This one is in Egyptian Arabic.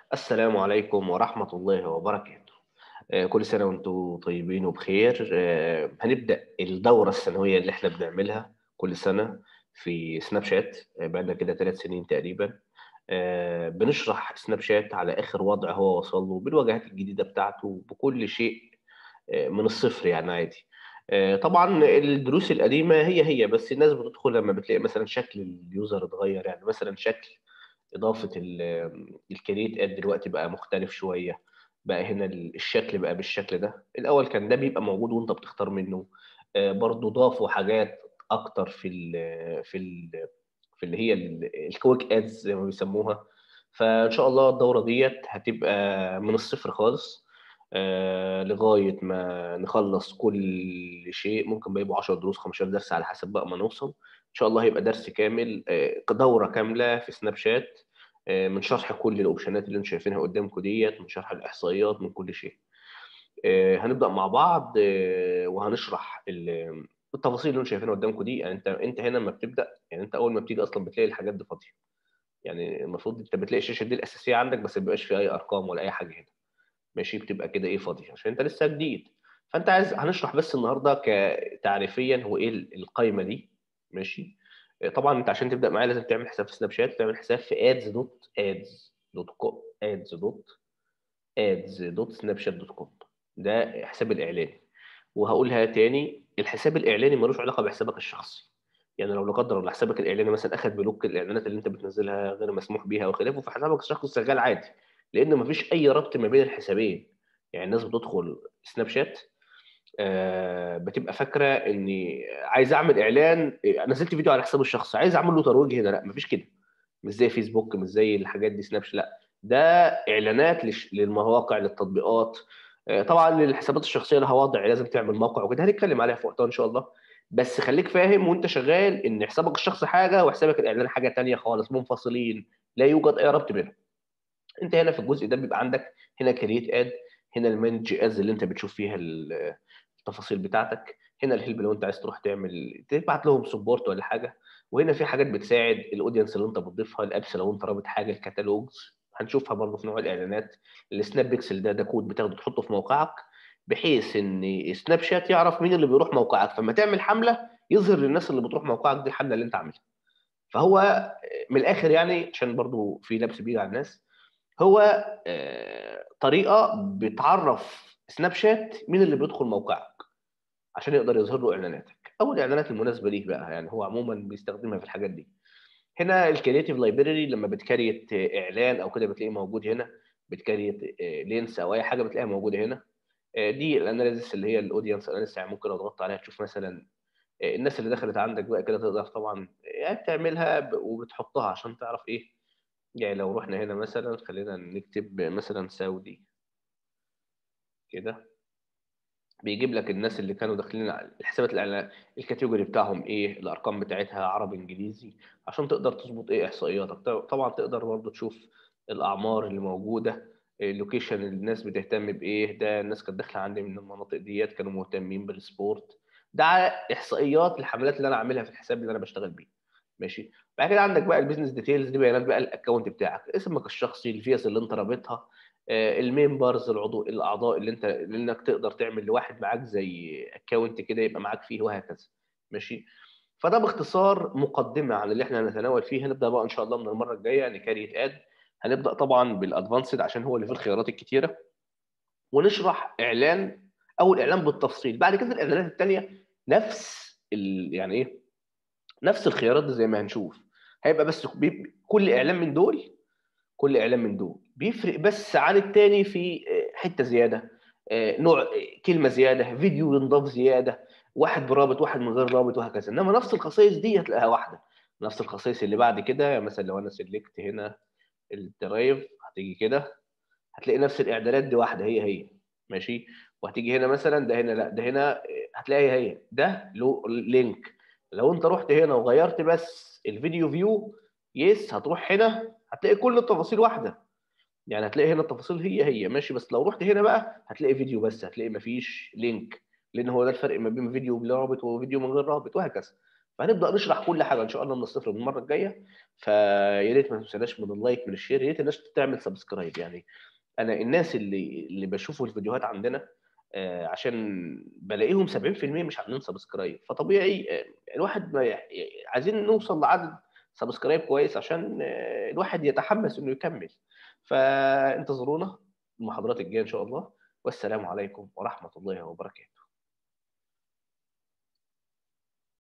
السلام عليكم ورحمة الله وبركاته آه، كل سنة وانتم طيبين وبخير آه، هنبدأ الدورة السنوية اللي احنا بنعملها كل سنة في سناب شات آه، بقالنا كده ثلاث سنين تقريبا آه، بنشرح سناب شات على آخر وضع هو وصل له بالواجهات الجديدة بتاعته بكل شيء آه، من الصفر يعني عادي آه، طبعا الدروس القديمة هي هي بس الناس بتدخل لما بتلاقي مثلا شكل اليوزر اتغير يعني مثلا شكل اضافه الكريت اد دلوقتي بقى مختلف شويه بقى هنا الشكل بقى بالشكل ده الاول كان ده بيبقى موجود وانت بتختار منه آه، برضو ضافوا حاجات اكتر في ال في ال في اللي هي الكويك ادز زي ما بيسموها فان شاء الله الدوره ديت هتبقى من الصفر خالص آه، لغايه ما نخلص كل شيء ممكن بقى يبقوا 10 دروس 15 درس على حسب بقى ما نوصل ان شاء الله هيبقى درس كامل آه، دوره كامله في سناب شات آه، من شرح كل الاوبشنات اللي انتم شايفينها قدامكم ديت من شرح الاحصائيات من كل شيء آه، هنبدا مع بعض آه، وهنشرح ال- التفاصيل اللي انتم شايفينها قدامكم دي يعني انت انت هنا لما بتبدا يعني انت اول ما بتيجي اصلا بتلاقي الحاجات دي فاضيه يعني المفروض انت بتلاقي الشاشه دي الاساسيه عندك بس ما بيبقاش فيها اي ارقام ولا اي حاجه هنا ماشي بتبقى كده ايه فاضيه عشان انت لسه جديد فانت عايز هنشرح بس النهارده كتعريفيا هو ايه القايمه دي ماشي طبعا انت عشان تبدا معايا لازم تعمل حساب في سناب شات تعمل حساب في ادز دوت ادز دوت كوم ادز دوت ادز دوت سناب شات دوت كوم ده حساب الاعلاني وهقولها تاني الحساب الاعلاني ملوش علاقه بحسابك الشخصي يعني لو لا قدر الله حسابك الاعلاني مثلا اخذ بلوك الاعلانات اللي انت بتنزلها غير مسموح بيها وخلافه فحسابك الشخصي شغال عادي لان مفيش اي ربط ما بين الحسابين يعني الناس بتدخل سناب شات آه، بتبقى فاكره اني عايز اعمل اعلان آه، نزلت فيديو على حساب الشخص عايز اعمل له ترويج هنا لا مفيش كده مش زي فيسبوك مش زي الحاجات دي سناب شات لا ده اعلانات لش- للمواقع للتطبيقات آه، طبعا للحسابات الشخصيه لها وضع لازم تعمل موقع وكده هنتكلم عليها في وقتها ان شاء الله بس خليك فاهم وانت شغال ان حسابك الشخصي حاجه وحسابك الاعلان حاجه تانية خالص منفصلين لا يوجد اي ربط بينهم انت هنا في الجزء ده بيبقى عندك هنا كريت اد هنا المانج از اللي انت بتشوف فيها ال- التفاصيل بتاعتك هنا الهيلب لو انت عايز تروح تعمل تبعت لهم سبورت ولا حاجه وهنا في حاجات بتساعد الاودينس اللي انت بتضيفها الابس لو انت رابط حاجه الكتالوجز هنشوفها برضه في نوع الاعلانات السناب بيكسل ده ده كود بتاخده تحطه في موقعك بحيث ان سناب شات يعرف مين اللي بيروح موقعك فلما تعمل حمله يظهر للناس اللي بتروح موقعك دي الحمله اللي انت عاملها فهو من الاخر يعني عشان برضه في لبس بيجي على الناس هو آه، طريقه بتعرف سناب شات مين اللي بيدخل موقعك عشان يقدر يظهر له اعلاناتك او الاعلانات المناسبه ليه بقى يعني هو عموما بيستخدمها في الحاجات دي هنا الكرييتيف لايبراري لما بتكريت اعلان او كده بتلاقيه موجود هنا بتكريت لينس او اي حاجه بتلاقيها موجوده هنا آه، دي الاناليزس اللي هي الاودينس اناليسيس يعني ممكن لو ضغطت عليها تشوف مثلا آه، الناس اللي دخلت عندك بقى كده تقدر طبعا يعني تعملها ب- وبتحطها عشان تعرف ايه يعني لو رحنا هنا مثلا خلينا نكتب مثلا سعودي كده بيجيب لك الناس اللي كانوا داخلين على الحسابات الإعلان- الكاتيجوري بتاعهم ايه الارقام بتاعتها عربي انجليزي عشان تقدر تظبط ايه احصائياتك ط- طبعا تقدر برضه تشوف الاعمار اللي موجوده اللوكيشن الناس بتهتم بايه ده الناس كانت داخله عندي من المناطق ديت كانوا مهتمين بالسبورت ده احصائيات الحملات اللي انا عاملها في الحساب اللي انا بشتغل بيه ماشي بعد كده عندك بقى البيزنس ديتيلز دي بيانات بقى الاكونت بتاعك اسمك الشخصي الفيس اللي انت رابطها آه، الممبرز العضو الاعضاء اللي انت اللي انك تقدر تعمل لواحد معاك زي اكونت كده يبقى معاك فيه وهكذا ماشي فده باختصار مقدمه عن اللي احنا هنتناول فيه هنبدا بقى ان شاء الله من المره الجايه نكريت اد هنبدا طبعا بالادفانسد عشان هو اللي فيه الخيارات الكتيره ونشرح اعلان اول اعلان بالتفصيل بعد كده الاعلانات الثانيه نفس ال... يعني ايه نفس الخيارات دي زي ما هنشوف هيبقى بس بي... كل اعلان من دول كل اعلان من دول بيفرق بس عن التاني في آه، حته زياده آه، نوع آه، كلمه زياده فيديو ينضاف زياده واحد برابط واحد من غير رابط وهكذا انما نفس الخصائص دي هتلاقيها واحده نفس الخصائص اللي بعد كده مثلا لو انا سلكت هنا الدرايف هتيجي كده هتلاقي نفس الاعدادات دي واحده هي هي ماشي وهتيجي هنا مثلا ده هنا لا ده هنا آه، هتلاقي هي هي ده له لينك لو انت رحت هنا وغيرت بس الفيديو فيو يس هتروح هنا هتلاقي كل التفاصيل واحده يعني هتلاقي هنا التفاصيل هي هي ماشي بس لو رحت هنا بقى هتلاقي فيديو بس هتلاقي مفيش لينك لان هو ده الفرق ما بين فيديو بلا رابط وفيديو من غير رابط وهكذا فهنبدا نشرح كل حاجه ان شاء الله من الصفر من المره الجايه فيا ريت ما تنسوناش من اللايك من الشير يا ريت الناس تعمل سبسكرايب يعني انا الناس اللي اللي بشوفوا الفيديوهات عندنا آه، عشان بلاقيهم 70% مش عاملين سبسكرايب فطبيعي آه، الواحد ما ي- عايزين نوصل لعدد سبسكرايب كويس عشان آه، الواحد يتحمس انه يكمل فانتظرونا المحاضرات الجايه ان شاء الله والسلام عليكم ورحمه الله وبركاته